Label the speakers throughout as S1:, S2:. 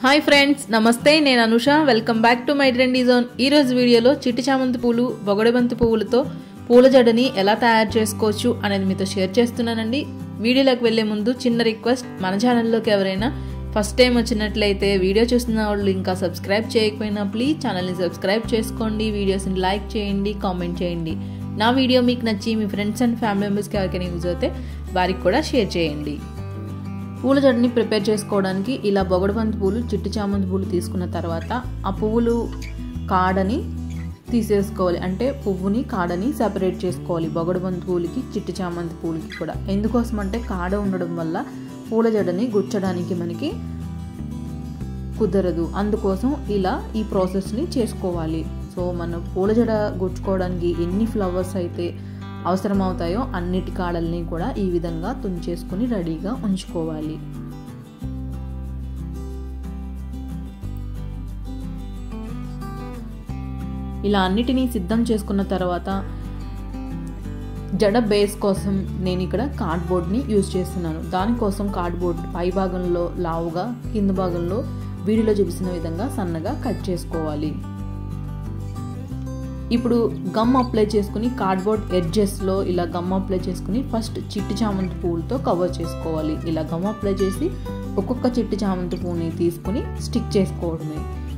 S1: hi friends నమస్తే నేను Anusha welcome back to my trendy zone ఈ రోజు వీడియోలో చిట్టి చామంతి పూలు బొగడబంతి పువ్వులతో పూల జడని ఎలా తయారు చేసుకోవచ్చు అనేది మీతో షేర్ చేస్తున్నానండి వీడియోలోకి వెళ్లే ముందు చిన్న రిక్వెస్ట్ మన ఛానల్లోకి ఎవరైనా ఫస్ట్ టైం వచ్చినట్లయితే వీడియో చూస్తున్న వాళ్ళు ఇంకా సబ్స్క్రైబ్ చేయకపోయినా ప్లీజ్ ఛానల్ని సబ్స్క్రైబ్ చేసుకోండి వీడియోస్ని లైక్ చేయండి కామెంట్ చేయండి నా వీడియో మీకు నచ్చి మీ ఫ్రెండ్స్ అండ్ ఫ్యామిలీ మెంబర్స్కి ఎవరికైనా యూజ్ అవుతే వారికి కూడా షేర్ చేయండి పూల జడని ప్రిపేర్ చేసుకోవడానికి ఇలా బొగడబంతి పూలు చిట్టి చామంతి పూలు తీసుకున్న తర్వాత ఆ పువ్వులు కాడని తీసేసుకోవాలి అంటే పువ్వుని కాడని సెపరేట్ చేసుకోవాలి బొగడబంతి పూలకి చిట్టి చామంతి పూలకి కూడా ఎందుకోసం అంటే కాడ ఉండడం వల్ల పూల జడని గుచ్చడానికి మనకి కుదరదు అందుకోసం ఇలా ఈ ప్రాసెస్ని చేసుకోవాలి సో మన పూల జడ గుచ్చుకోవడానికి ఎన్ని ఫ్లవర్స్ అయితే అవసరం అవుతాయో అన్నిటి కాడల్ని కూడా ఈ విధంగా తుంచేసుకుని రెడీగా ఉంచుకోవాలి ఇలా అన్నిటినీ సిద్ధం చేసుకున్న తర్వాత జడ బేస్ కోసం నేను ఇక్కడ కార్డ్బోర్డ్ని యూజ్ చేస్తున్నాను దానికోసం కార్డ్బోర్డ్ పై భాగంలో లావుగా కింద భాగంలో వీడియోలో చూపిస్తున్న విధంగా సన్నగా కట్ చేసుకోవాలి ఇప్పుడు గమ్ అప్లై చేసుకుని కార్డ్బోర్డ్ ఎడ్జెస్లో ఇలా గమ్ అప్లై చేసుకుని ఫస్ట్ చిట్టి చామంతి పువ్వులతో కవర్ చేసుకోవాలి ఇలా గమ్ అప్లై చేసి ఒక్కొక్క చిట్టి చామంతి పువ్వుని తీసుకుని స్టిక్ చేసుకోవడమే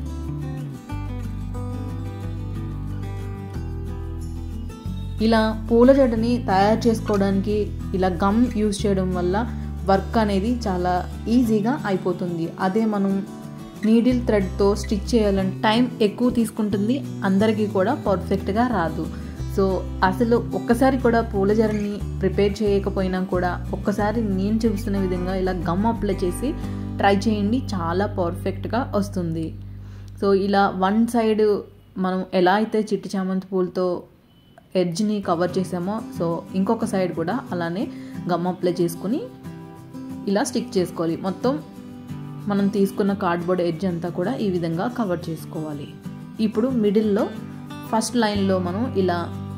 S1: ఇలా పూల జడని తయారు చేసుకోవడానికి ఇలా గమ్ యూజ్ చేయడం వల్ల వర్క్ అనేది చాలా ఈజీగా అయిపోతుంది అదే మనం నీడిల్ థ్రెడ్తో స్టిచ్ చేయాలంటే టైం ఎక్కువ తీసుకుంటుంది అందరికీ కూడా పర్ఫెక్ట్గా రాదు సో అసలు ఒక్కసారి కూడా పూల జరని ప్రిపేర్ చేయకపోయినా కూడా ఒక్కసారి నేను చూపిస్తున్న విధంగా ఇలా గమ్ అప్లై చేసి ట్రై చేయండి చాలా పర్ఫెక్ట్గా వస్తుంది సో ఇలా వన్ సైడ్ మనం ఎలా అయితే చిట్టి చామంతి పూలతో ఎడ్జ్ని కవర్ చేసామో సో ఇంకొక సైడ్ కూడా అలానే గమ్ అప్లై చేసుకుని ఇలా స్టిక్ చేసుకోవాలి మొత్తం మనం తీసుకున్న కార్డ్బోర్డ్ ఎడ్జ్ అంతా కూడా ఈ విధంగా కవర్ చేసుకోవాలి ఇప్పుడు మిడిల్లో ఫస్ట్ లైన్లో మనం ఇలా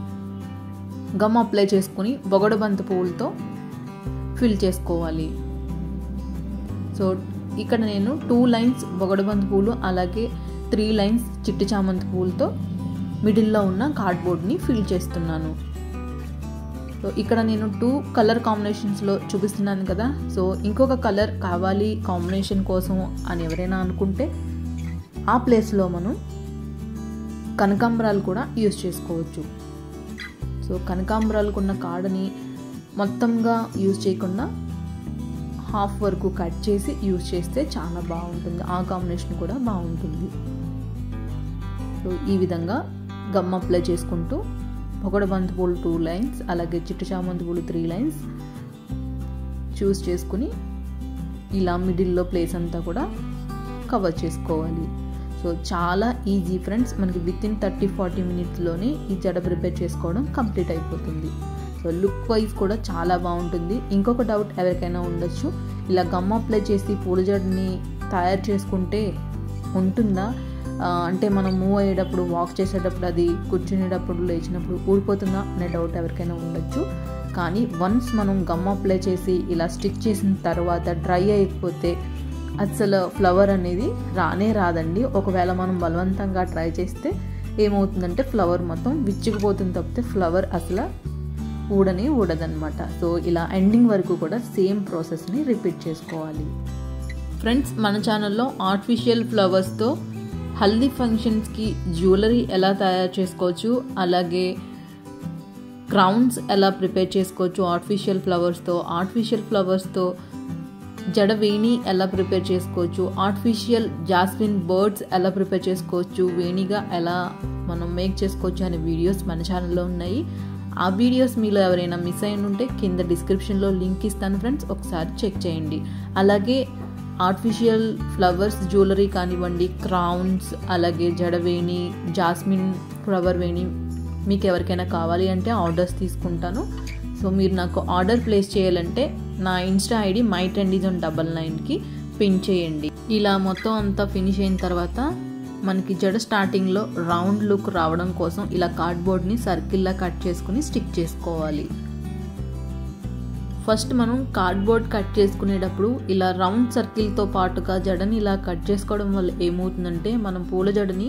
S1: గమ్ అప్లై చేసుకుని బొగడబంతి పువ్వులతో ఫిల్ చేసుకోవాలి సో ఇక్కడ నేను టూ లైన్స్ బొగడబంతి పూలు అలాగే త్రీ లైన్స్ చిట్టి చామంతి పూలతో మిడిల్లో ఉన్న కార్డ్బోర్డ్ని ఫిల్ చేస్తున్నాను సో ఇక్కడ నేను టూ కలర్ కాంబినేషన్స్లో చూపిస్తున్నాను కదా సో ఇంకొక కలర్ కావాలి కాంబినేషన్ కోసం అని ఎవరైనా అనుకుంటే ఆ ప్లేస్లో మనం కనకాంబరాలు కూడా యూజ్ చేసుకోవచ్చు సో కనకాంబరాలకు ఉన్న కాడని మొత్తంగా యూజ్ చేయకుండా హాఫ్ వరకు కట్ చేసి యూజ్ చేస్తే చాలా బాగుంటుంది ఆ కాంబినేషన్ కూడా బాగుంటుంది సో ఈ విధంగా గమ్ అప్లై చేసుకుంటూ పొగడబంతి పూలు టూ లైన్స్ అలాగే చిట్టు చామంతి పూలు త్రీ లైన్స్ చూస్ చేసుకుని ఇలా మిడిల్లో ప్లేస్ అంతా కూడా కవర్ చేసుకోవాలి సో చాలా ఈజీ ఫ్రెండ్స్ మనకి విత్ ఇన్ థర్టీ ఫార్టీ మినిట్స్లోనే ఈ జడ ప్రిపేర్ చేసుకోవడం కంప్లీట్ అయిపోతుంది సో లుక్ వైజ్ కూడా చాలా బాగుంటుంది ఇంకొక డౌట్ ఎవరికైనా ఉండొచ్చు ఇలా గమ్ అప్లై చేసి పూల జడని తయారు చేసుకుంటే ఉంటుందా అంటే మనం మూవ్ అయ్యేటప్పుడు వాక్ చేసేటప్పుడు అది కూర్చునేటప్పుడు లేచినప్పుడు ఊడిపోతుందా అనే డౌట్ ఎవరికైనా ఉండొచ్చు కానీ వన్స్ మనం గమ్ అప్లై చేసి ఇలా స్టిక్ చేసిన తర్వాత డ్రై అయిపోతే అసలు ఫ్లవర్ అనేది రానే రాదండి ఒకవేళ మనం బలవంతంగా ట్రై చేస్తే ఏమవుతుందంటే ఫ్లవర్ మొత్తం విచ్చుకుపోతుంది తప్పితే ఫ్లవర్ అసలు ఊడనే ఊడదనమాట సో ఇలా ఎండింగ్ వరకు కూడా సేమ్ ప్రాసెస్ని రిపీట్ చేసుకోవాలి ఫ్రెండ్స్ మన ఛానల్లో ఆర్టిఫిషియల్ ఫ్లవర్స్తో హల్దీ ఫంక్షన్స్కి జ్యువెలరీ ఎలా తయారు చేసుకోవచ్చు అలాగే క్రౌన్స్ ఎలా ప్రిపేర్ చేసుకోవచ్చు ఆర్టిఫిషియల్ ఫ్లవర్స్తో ఆర్టిఫిషియల్ ఫ్లవర్స్తో జడ వేణి ఎలా ప్రిపేర్ చేసుకోవచ్చు ఆర్టిఫిషియల్ జాస్మిన్ బర్డ్స్ ఎలా ప్రిపేర్ చేసుకోవచ్చు వేణిగా ఎలా మనం మేక్ చేసుకోవచ్చు అనే వీడియోస్ మన ఛానల్లో ఉన్నాయి ఆ వీడియోస్ మీలో ఎవరైనా మిస్ అయిన ఉంటే కింద డిస్క్రిప్షన్లో లింక్ ఇస్తాను ఫ్రెండ్స్ ఒకసారి చెక్ చేయండి అలాగే ఆర్టిఫిషియల్ ఫ్లవర్స్ జ్యువెలరీ కానివ్వండి క్రౌన్స్ అలాగే జడవేణి జాస్మిన్ ఫ్లవర్ వేణి మీకు ఎవరికైనా కావాలి అంటే ఆర్డర్స్ తీసుకుంటాను సో మీరు నాకు ఆర్డర్ ప్లేస్ చేయాలంటే నా insta ID my trendy zone double నైన్కి పిన్ చేయండి ఇలా మొత్తం అంతా ఫినిష్ అయిన తర్వాత మనకి జడ స్టార్టింగ్లో రౌండ్ లుక్ రావడం కోసం ఇలా కార్డ్బోర్డ్ని సర్కిల్లా కట్ చేసుకుని స్టిక్ చేసుకోవాలి ఫస్ట్ మనం కార్డ్బోర్డ్ కట్ చేసుకునేటప్పుడు ఇలా రౌండ్ సర్కిల్తో పాటుగా జడని ఇలా కట్ చేసుకోవడం వల్ల ఏమవుతుందంటే మనం పూల జడని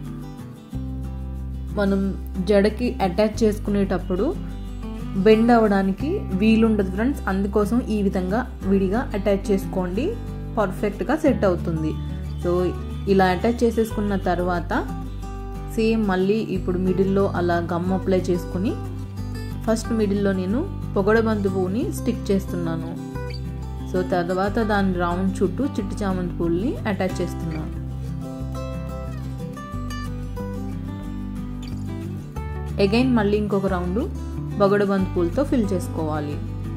S1: మనం జడకి అటాచ్ చేసుకునేటప్పుడు బెండ్ అవ్వడానికి వీలుండదు ఫ్రెండ్స్ అందుకోసం ఈ విధంగా విడిగా అటాచ్ చేసుకోండి పర్ఫెక్ట్గా సెట్ అవుతుంది సో ఇలా అటాచ్ చేసేసుకున్న తర్వాత సేమ్ మళ్ళీ ఇప్పుడు మిడిల్లో అలా గమ్ అప్లై చేసుకుని ఫస్ట్ మిడిల్లో నేను పొగడబంతి పువ్వుని స్టిక్ చేస్తున్నాను సో తర్వాత దాని రౌండ్ చుట్టూ చిట్టి చామంతి పూలని అటాచ్ చేస్తున్నాను అగైన్ మళ్ళీ ఇంకొక రౌండ్ బొగడబంతి పూలతో ఫిల్ చేసుకోవాలి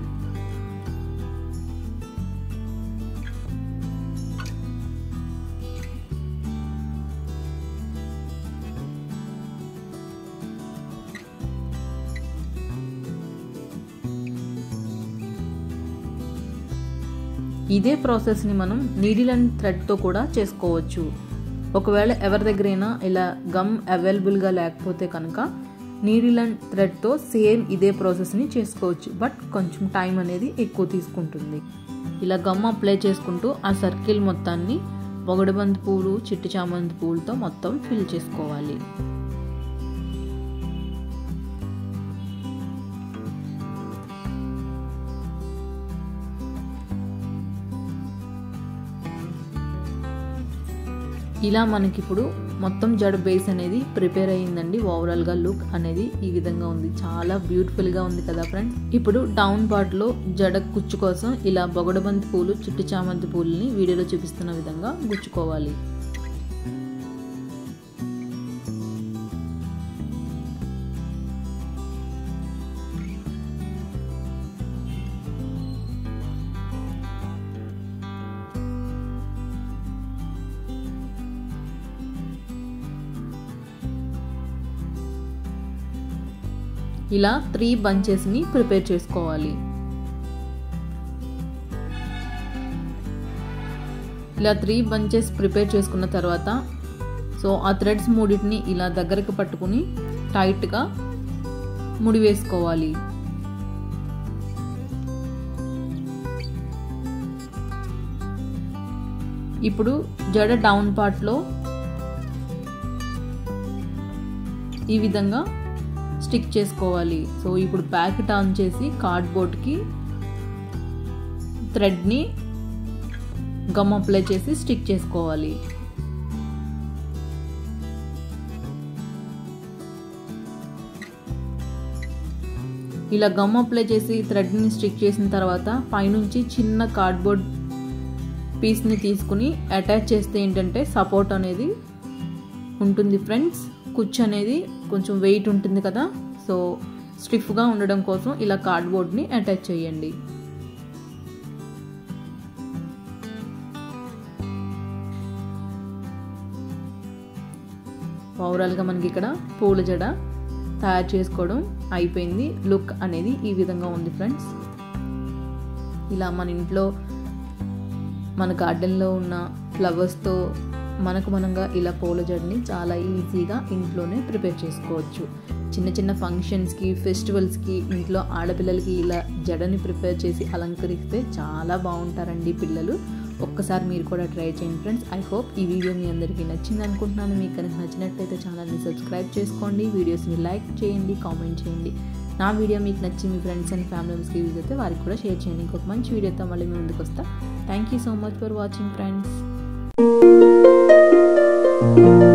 S1: ఇదే ప్రాసెస్ని మనం నీడిల్ అండ్ థ్రెడ్తో కూడా చేసుకోవచ్చు ఒకవేళ ఎవరి దగ్గరైనా ఇలా గమ్ అవైలబుల్గా లేకపోతే కనుక నీడిల్ అండ్ థ్రెడ్తో సేమ్ ఇదే ప్రాసెస్ని చేసుకోవచ్చు బట్ కొంచెం టైం అనేది ఎక్కువ తీసుకుంటుంది ఇలా గమ్ అప్లై చేసుకుంటూ ఆ సర్కిల్ మొత్తాన్ని పొగడబంతి పూలు చిట్టి చామంతి పూలతో మొత్తం ఫిల్ చేసుకోవాలి ఇలా మనకి ఇప్పుడు మొత్తం జడ బేస్ అనేది ప్రిపేర్ అయ్యిందండి ఓవరాల్గా లుక్ అనేది ఈ విధంగా ఉంది చాలా బ్యూటిఫుల్గా ఉంది కదా ఫ్రెండ్స్ ఇప్పుడు డౌన్ పార్ట్లో జడ కుచ్చు కోసం ఇలా బొగడబంతి పూలు చిట్టు చామంతి పూలని వీడియోలో చూపిస్తున్న విధంగా గుచ్చుకోవాలి ఇలా త్రీ బంచెస్ని ప్రిపేర్ చేసుకోవాలి ఇలా త్రీ బంచెస్ ప్రిపేర్ చేసుకున్న తర్వాత సో ఆ థ్రెడ్స్ మూడింటిని ఇలా దగ్గరకు పట్టుకుని టైట్గా ముడి వేసుకోవాలి ఇప్పుడు జడ డౌన్ పార్ట్లో ఈ విధంగా స్టిక్ చేసుకోవాలి సో ఇప్పుడు ప్యాకెట్ ఆన్ చేసి కార్డ్బోర్డ్కి థ్రెడ్ని గమ్ అప్లై చేసి స్టిక్ చేసుకోవాలి ఇలా గమ్ అప్లై చేసి థ్రెడ్ని స్టిక్ చేసిన తర్వాత పైనుంచి చిన్న కార్డ్బోర్డ్ పీస్ని తీసుకుని అటాచ్ చేస్తే ఏంటంటే సపోర్ట్ అనేది ఉంటుంది ఫ్రెండ్స్ కుచ్చు అనేది కొంచెం వెయిట్ ఉంటుంది కదా సో స్టిఫ్గా ఉండడం కోసం ఇలా కార్డ్బోర్డ్ని అటాచ్ చేయండి ఓవరాల్గా మనకి ఇక్కడ పూల జడ తయారు చేసుకోవడం అయిపోయింది లుక్ అనేది ఈ విధంగా ఉంది ఫ్రెండ్స్ ఇలా మన ఇంట్లో మన గార్డెన్లో ఉన్న ఫ్లవర్స్తో మనకు మనంగా ఇలా పూల జడని చాలా ఈజీగా ఇంట్లోనే ప్రిపేర్ చేసుకోవచ్చు చిన్న చిన్న ఫంక్షన్స్కి ఫెస్టివల్స్కి ఇంట్లో ఆడపిల్లలకి ఇలా జడని ప్రిపేర్ చేసి అలంకరిస్తే చాలా బాగుంటారండి పిల్లలు ఒక్కసారి మీరు కూడా ట్రై చేయండి ఫ్రెండ్స్ ఐ హోప్ ఈ వీడియో మీ అందరికీ నచ్చింది అనుకుంటున్నాను మీకు కనుక నచ్చినట్లయితే ఛానల్ని సబ్స్క్రైబ్ చేసుకోండి వీడియోస్ని లైక్ చేయండి కామెంట్ చేయండి నా వీడియో మీకు నచ్చి మీ ఫ్రెండ్స్ అండ్ ఫ్యామిలీ మెంబర్స్కి యూజ్ అయితే వారికి కూడా షేర్ చేయండి ఇంకొక మంచి వీడియోతో మళ్ళీ మీ ముందుకు వస్తా thank you so much for watching friends